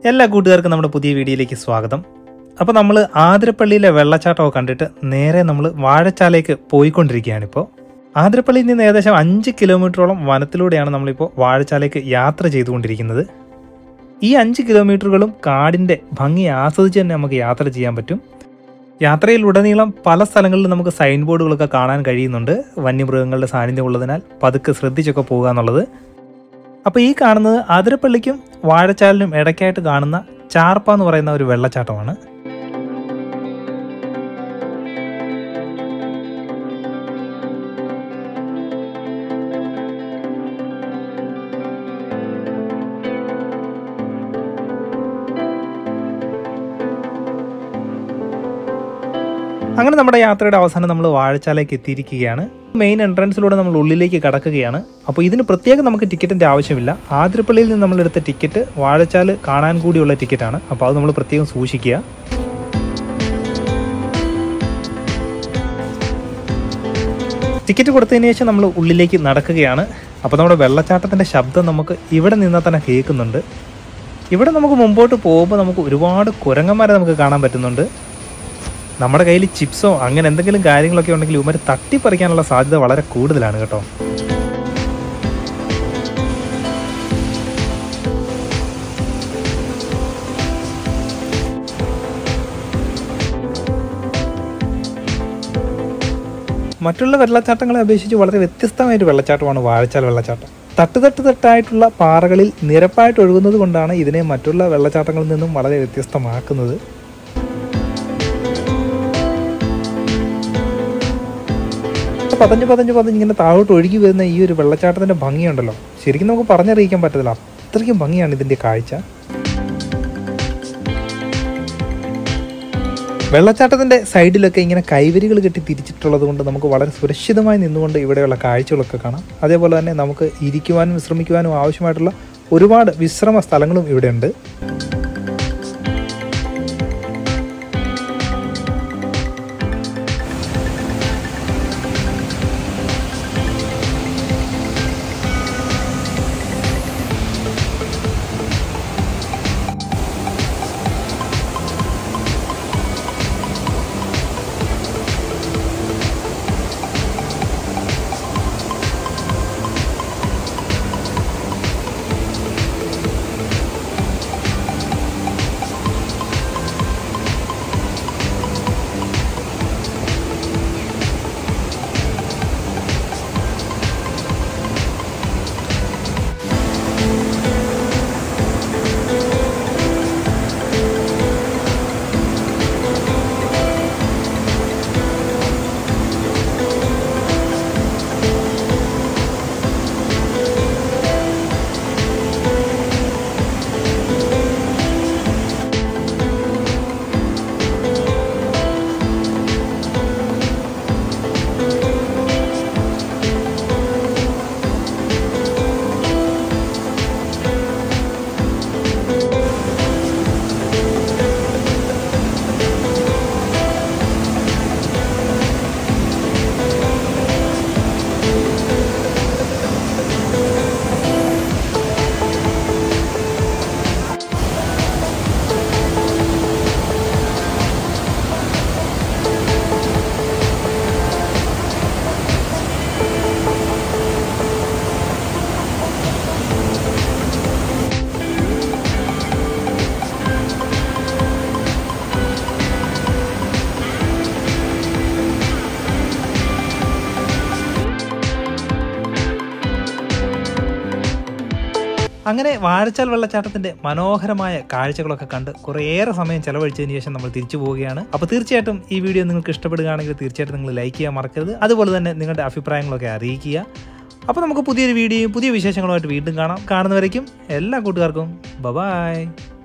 എല്ലാ കൂട്ടുകാർക്കും നമ്മുടെ പുതിയ വീഡിയോയിലേക്ക് സ്വാഗതം അപ്പോൾ നമ്മൾ ആതിരപ്പള്ളിയിലെ വെള്ളച്ചാട്ടമൊക്കെ കണ്ടിട്ട് നേരെ നമ്മൾ വാഴച്ചാലേക്ക് പോയിക്കൊണ്ടിരിക്കുകയാണിപ്പോൾ ആതിരപ്പള്ളിയിൽ നിന്ന് ഏകദേശം അഞ്ച് കിലോമീറ്ററോളം വനത്തിലൂടെയാണ് നമ്മളിപ്പോൾ വാഴച്ചാലേക്ക് യാത്ര ചെയ്തുകൊണ്ടിരിക്കുന്നത് ഈ അഞ്ച് കിലോമീറ്ററുകളും കാടിൻ്റെ ഭംഗി ആസ്വദിച്ച് തന്നെ നമുക്ക് യാത്ര ചെയ്യാൻ പറ്റും യാത്രയിലുടനീളം പല സ്ഥലങ്ങളിലും നമുക്ക് സൈൻ ബോർഡുകളൊക്കെ കാണാൻ കഴിയുന്നുണ്ട് വന്യമൃഗങ്ങളുടെ സാന്നിധ്യം ഉള്ളതിനാൽ പതുക്കെ ശ്രദ്ധിച്ചൊക്കെ പോകുക എന്നുള്ളത് അപ്പോൾ ഈ കാണുന്നത് ആതിരപ്പള്ളിക്കും വാഴച്ചാലിനും ഇടയ്ക്കായിട്ട് കാണുന്ന ചാർപ്പ എന്ന് പറയുന്ന ഒരു വെള്ളച്ചാട്ടമാണ് അങ്ങനെ നമ്മുടെ യാത്രയുടെ അവസാനം നമ്മൾ വാഴച്ചാലേക്ക് എത്തിയിരിക്കുകയാണ് മെയിൻ എൻട്രൻസിലൂടെ നമ്മൾ ഉള്ളിലേക്ക് കടക്കുകയാണ് അപ്പോൾ ഇതിന് പ്രത്യേകം നമുക്ക് ടിക്കറ്റിൻ്റെ ആവശ്യമില്ല ആതിരപ്പള്ളിയിൽ നിന്ന് നമ്മൾ എടുത്ത ടിക്കറ്റ് വാഴച്ചാൽ കാണാൻ കൂടിയുള്ള ടിക്കറ്റാണ് അപ്പോൾ അത് നമ്മൾ പ്രത്യേകം സൂക്ഷിക്കുക ടിക്കറ്റ് കൊടുത്തതിന് ശേഷം നമ്മൾ ഉള്ളിലേക്ക് നടക്കുകയാണ് അപ്പോൾ നമ്മുടെ വെള്ളച്ചാട്ടത്തിൻ്റെ ശബ്ദം നമുക്ക് ഇവിടെ നിന്നാൽ തന്നെ കേൾക്കുന്നുണ്ട് ഇവിടെ നമുക്ക് മുമ്പോട്ട് പോകുമ്പോൾ നമുക്ക് ഒരുപാട് കുരങ്ങന്മാരെ നമുക്ക് കാണാൻ പറ്റുന്നുണ്ട് നമ്മുടെ കയ്യിൽ ചിപ്സോ അങ്ങനെ എന്തെങ്കിലും കാര്യങ്ങളൊക്കെ ഉണ്ടെങ്കിൽ ഇവന്മാർ തട്ടിപ്പറിക്കാനുള്ള സാധ്യത വളരെ കൂടുതലാണ് കേട്ടോ മറ്റുള്ള വെള്ളച്ചാട്ടങ്ങളെ അപേക്ഷിച്ച് വളരെ വ്യത്യസ്തമായൊരു വെള്ളച്ചാട്ടമാണ് വാഴച്ചാൽ വെള്ളച്ചാട്ടം തട്ട് തട്ട് തട്ടായിട്ടുള്ള പാറകളിൽ നിരപ്പായിട്ട് ഒഴുകുന്നത് കൊണ്ടാണ് ഇതിനെ മറ്റുള്ള വെള്ളച്ചാട്ടങ്ങളിൽ നിന്നും വളരെ വ്യത്യസ്തമാക്കുന്നത് പതഞ്ഞ് പതഞ്ഞ് പതഞ്ഞ് ഇങ്ങനെ താഴോട്ട് ഒഴുകി വരുന്ന ഈ ഒരു വെള്ളച്ചാട്ടത്തിന്റെ ഭംഗിയുണ്ടല്ലോ ശരിക്കും നമുക്ക് പറഞ്ഞറിയിക്കാൻ പറ്റത്തില്ല അത്രയ്ക്കും ഭംഗിയാണ് ഇതിന്റെ കാഴ്ച വെള്ളച്ചാട്ടത്തിന്റെ സൈഡിലൊക്കെ ഇങ്ങനെ കൈവരികൾ കെട്ടി തിരിച്ചിട്ടുള്ളത് കൊണ്ട് നമുക്ക് വളരെ സുരക്ഷിതമായി നിന്നുകൊണ്ട് ഇവിടെയുള്ള കാഴ്ചകളൊക്കെ കാണാം അതേപോലെ തന്നെ നമുക്ക് ഇരിക്കുവാനും വിശ്രമിക്കുവാനും ആവശ്യമായിട്ടുള്ള ഒരുപാട് വിശ്രമ സ്ഥലങ്ങളും ഇവിടെ ഉണ്ട് അങ്ങനെ വാഴച്ചാൽ വെള്ളച്ചാട്ടത്തിന്റെ മനോഹരമായ കാഴ്ചകളൊക്കെ കണ്ട് കുറേയേറെ സമയം ചെലവഴിച്ചതിന് ശേഷം നമ്മൾ തിരിച്ചു പോവുകയാണ് അപ്പോൾ തീർച്ചയായിട്ടും ഈ വീഡിയോ നിങ്ങൾക്ക് ഇഷ്ടപ്പെടുകയാണെങ്കിൽ തീർച്ചയായിട്ടും നിങ്ങൾ ലൈക്ക് ചെയ്യാൻ മറക്കരുത് അതുപോലെ തന്നെ നിങ്ങളുടെ അഭിപ്രായങ്ങളൊക്കെ അറിയിക്കുക അപ്പോൾ നമുക്ക് പുതിയൊരു വീഡിയോയും പുതിയ വിശേഷങ്ങളുമായിട്ട് വീണ്ടും കാണാം കാണുന്നവരേക്കും എല്ലാ കൂട്ടുകാർക്കും ബബായ്